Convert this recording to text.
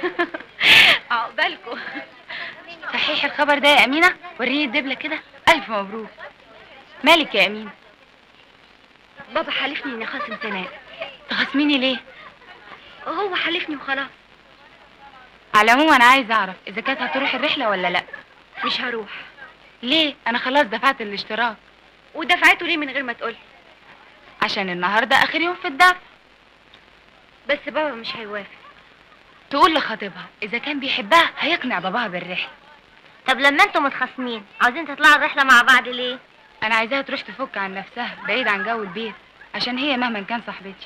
عقبالكم صحيح الخبر ده يا امينه وريني الدبله كده الف مبروك مالك يا امينه بابا حالفني اني خاصم سناء تخاصميني ليه هو حالفني وخلاص على العموم انا عايز اعرف اذا كانت هتروح الرحله ولا لا مش هروح ليه انا خلاص دفعت الاشتراك ودفعته ليه من غير ما تقولي عشان النهارده اخر يوم في الدفع بس بابا مش هيوافق تقول لخطيبها اذا كان بيحبها هيقنع باباها بالرحله طب لما انتوا متخاصمين عاوزين تطلعوا الرحله مع بعض ليه انا عايزاها تروح تفك عن نفسها بعيد عن جو البيت عشان هي مهما كان صاحبتي